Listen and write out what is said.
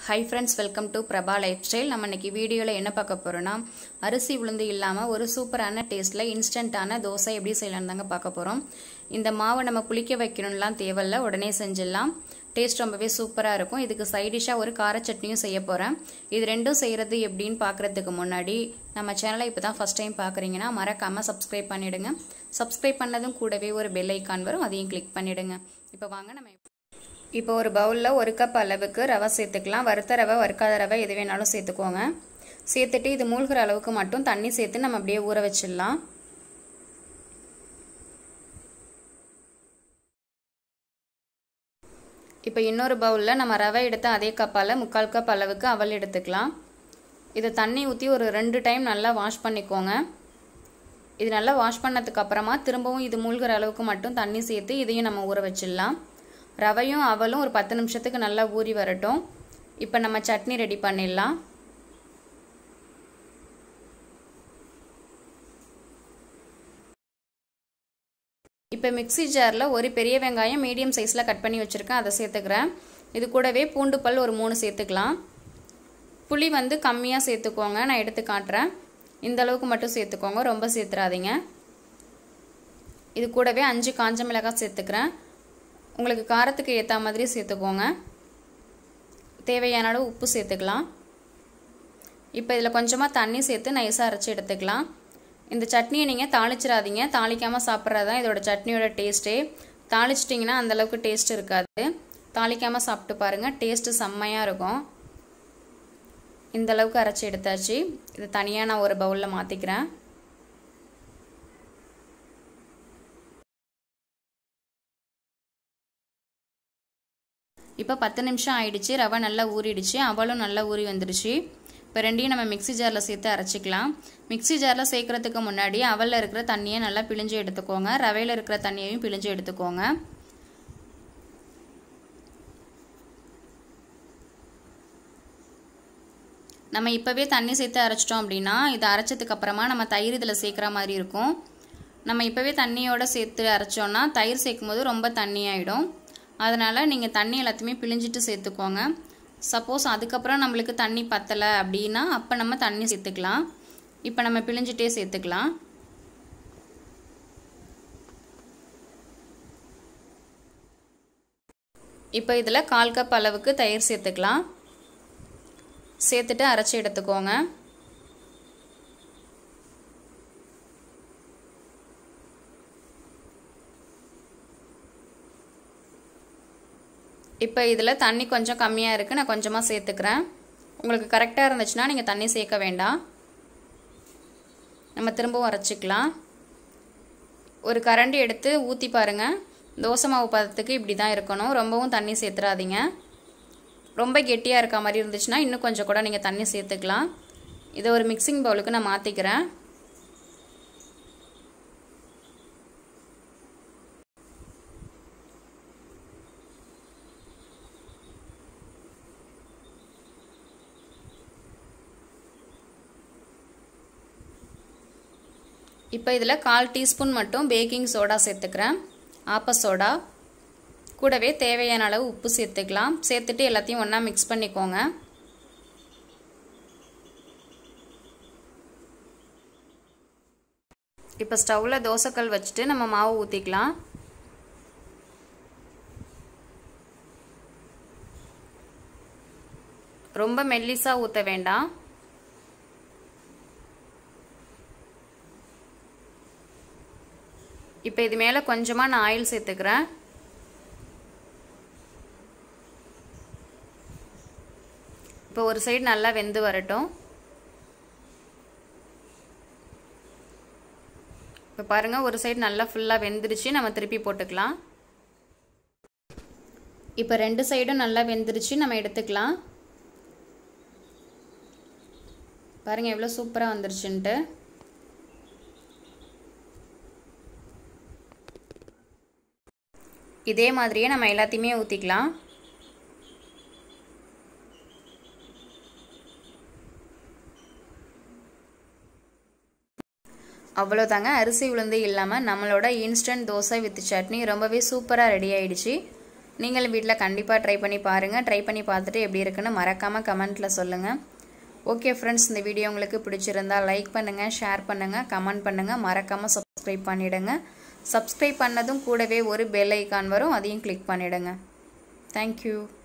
high friends welcome to Prabha lifestyle நம்ம இன்னைக்கு வீடியோவில் என்ன பார்க்க போகிறோம்னா அரிசி உளுந்து இல்லாமல் ஒரு சூப்பரான டேஸ்ட்டில் இன்ஸ்டண்ட்டான தோசை எப்படி செய்யலாம்னு தாங்க பார்க்க போகிறோம் இந்த மாவை நம்ம புளிக்க வைக்கணும்லாம் தேவையில்ல உடனே செஞ்சிடலாம் டேஸ்ட் ரொம்பவே சூப்பராக இருக்கும் இதுக்கு சைடிஷாக ஒரு கார சட்னியும் செய்ய போகிறேன் இது ரெண்டும் செய்கிறது எப்படின்னு பார்க்குறதுக்கு முன்னாடி நம்ம சேனலை இப்போ தான் ஃபஸ்ட் டைம் பார்க்குறீங்கன்னா மறக்காமல் சப்ஸ்கிரைப் பண்ணிவிடுங்க சப்ஸ்கிரைப் பண்ணதும் கூடவே ஒரு பெல் ஐக்கான் வரும் அதையும் கிளிக் பண்ணிவிடுங்க இப்போ வாங்க நம்ம இப்போ ஒரு பவுலில் ஒரு கப் அளவுக்கு ரவை சேர்த்துக்கலாம் வறுத்த ரவை வறுக்காத ரவை எது வேணாலும் சேர்த்துக்கோங்க சேர்த்துட்டு இது மூழ்கிற அளவுக்கு மட்டும் தண்ணி சேர்த்து நம்ம அப்படியே ஊற வச்சிடலாம் இப்போ இன்னொரு பவுலில் நம்ம ரவை எடுத்த அதே கப்பால் முக்கால் கப் அளவுக்கு அவல் எடுத்துக்கலாம் இதை தண்ணி ஊற்றி ஒரு ரெண்டு டைம் நல்லா வாஷ் பண்ணிக்கோங்க இது நல்லா வாஷ் பண்ணதுக்கு அப்புறமா திரும்பவும் இது மூழ்கிற அளவுக்கு மட்டும் தண்ணி சேர்த்து இதையும் நம்ம ஊற வச்சிடலாம் ரவையும் அவலும் ஒரு பத்து நிமிஷத்துக்கு நல்லா ஊறி வரட்டும் இப்போ நம்ம சட்னி ரெடி பண்ணிடலாம் இப்போ மிக்சி ஜாரில் ஒரு பெரிய வெங்காயம் மீடியம் சைஸில் கட் பண்ணி வச்சுருக்கேன் அதை சேர்த்துக்கிறேன் இது கூடவே பூண்டு பல் ஒரு மூணு சேர்த்துக்கலாம் புளி வந்து கம்மியாக சேர்த்துக்கோங்க நான் எடுத்து காட்டுறேன் இந்த அளவுக்கு மட்டும் சேர்த்துக்கோங்க ரொம்ப சேர்த்துறாதீங்க இது கூடவே அஞ்சு காஞ்ச மிளகாய் சேர்த்துக்கிறேன் உங்களுக்கு காரத்துக்கு ஏற்ற மாதிரி சேர்த்துக்கோங்க தேவையான அளவு உப்பு சேர்த்துக்கலாம் இப்போ இதில் கொஞ்சமாக தண்ணி சேர்த்து நைஸாக அரைச்சி எடுத்துக்கலாம் இந்த சட்னியை நீங்கள் தாளிச்சிடாதீங்க தாளிக்காமல் சாப்பிட்றது தான் இதோட சட்னியோட டேஸ்ட்டே தாளிச்சிட்டிங்கன்னா அந்தளவுக்கு டேஸ்ட் இருக்காது தாளிக்காமல் சாப்பிட்டு பாருங்கள் டேஸ்ட்டு செம்மையாக இருக்கும் இந்த அளவுக்கு அரைச்சி எடுத்தாச்சு இது தனியாக நான் ஒரு பவுலில் மாற்றிக்கிறேன் இப்போ பத்து நிமிஷம் ஆயிடுச்சு ரவை நல்லா ஊறிடுச்சு அவளும் நல்லா ஊறி வந்துடுச்சு இப்போ ரெண்டையும் நம்ம மிக்சி ஜாரில் சேர்த்து அரைச்சிக்கலாம் மிக்சி ஜாரில் சேர்க்குறதுக்கு முன்னாடி அவலில் இருக்கிற தண்ணியை நல்லா பிழிஞ்சு எடுத்துக்கோங்க ரவையில் இருக்கிற தண்ணியையும் பிழிஞ்சு எடுத்துக்கோங்க நம்ம இப்போவே தண்ணி சேர்த்து அரைச்சிட்டோம் அப்படின்னா இதை அரைச்சதுக்கு அப்புறமா நம்ம தயிர் இதில் சேர்க்குற மாதிரி இருக்கும் நம்ம இப்போவே தண்ணியோடு சேர்த்து அரைச்சோன்னா தயிர் சேர்க்கும் போது ரொம்ப தண்ணி ஆகிடும் அதனால் நீங்கள் தண்ணி எல்லாத்தையுமே பிழிஞ்சிட்டு சேர்த்துக்கோங்க சப்போஸ் அதுக்கப்புறம் நம்மளுக்கு தண்ணி பத்தலை அப்படின்னா அப்போ நம்ம தண்ணி சேர்த்துக்கலாம் இப்போ நம்ம பிழிஞ்சிட்டே சேர்த்துக்கலாம் இப்போ இதில் கால் கப் அளவுக்கு தயிர் சேர்த்துக்கலாம் சேர்த்துட்டு அரைச்சி எடுத்துக்கோங்க இப்போ இதில் தண்ணி கொஞ்சம் கம்மியாக இருக்குது நான் கொஞ்சமாக சேர்த்துக்கிறேன் உங்களுக்கு கரெக்டாக இருந்துச்சுன்னா நீங்கள் தண்ணி சேர்க்க வேண்டாம் நம்ம திரும்பவும் அரைச்சிக்கலாம் ஒரு கரண்டி எடுத்து ஊற்றி பாருங்கள் தோசை மாவு பதத்துக்கு இப்படி தான் இருக்கணும் ரொம்பவும் தண்ணி சேர்த்துறாதீங்க ரொம்ப கெட்டியாக இருக்க மாதிரி இருந்துச்சுன்னா இன்னும் கொஞ்சம் கூட நீங்கள் தண்ணி சேர்த்துக்கலாம் இதை ஒரு மிக்சிங் பவுலுக்கு நான் மாற்றிக்கிறேன் இப்போ இதில் கால் டீஸ்பூன் மட்டும் பேக்கிங் சோடா சேர்த்துக்கிறேன் ஆப்ப சோடா கூடவே தேவையான அளவு உப்பு சேர்த்துக்கலாம் சேர்த்துட்டு எல்லாத்தையும் ஒன்றா மிக்ஸ் பண்ணிக்கோங்க இப்போ ஸ்டவ்வில் தோசைக்கல் வச்சுட்டு நம்ம மாவு ஊற்றிக்கலாம் ரொம்ப மெல்லிஸாக ஊற்ற வேண்டாம் இப்போ இது மேலே கொஞ்சமாக நான் ஆயில் சேர்த்துக்கிறேன் இப்போ ஒரு சைடு நல்லா வெந்து வரட்டும் இப்போ பாருங்கள் ஒரு சைடு நல்லா ஃபுல்லாக வெந்துருச்சு நம்ம திருப்பி போட்டுக்கலாம் இப்போ ரெண்டு சைடும் நல்லா வெந்துருச்சு நம்ம எடுத்துக்கலாம் பாருங்கள் எவ்வளோ சூப்பராக வந்துருச்சுன்ட்டு இதே மாதிரியே நம்ம எல்லாத்தையுமே ஊற்றிக்கலாம் அவ்வளோதாங்க அரிசி உளுந்து இல்லாமல் நம்மளோட இன்ஸ்டன்ட் தோசை வித் சட்னி ரொம்பவே சூப்பராக ரெடி ஆயிடுச்சு நீங்களும் வீட்டில் கண்டிப்பாக ட்ரை பண்ணி பாருங்கள் ட்ரை பண்ணி பார்த்துட்டு எப்படி இருக்குன்னு மறக்காமல் கமெண்ட்டில் சொல்லுங்கள் ஓகே ஃப்ரெண்ட்ஸ் இந்த வீடியோ உங்களுக்கு பிடிச்சிருந்தா லைக் பண்ணுங்கள் ஷேர் பண்ணுங்கள் கமெண்ட் பண்ணுங்கள் மறக்காமல் சப்ஸ்கிரைப் பண்ணிவிடுங்க சப்ஸ்கிரைப் பண்ணதும் கூடவே ஒரு பெல் ஐக்கான் வரும் அதையும் கிளிக் பண்ணிவிடுங்க தேங்க்யூ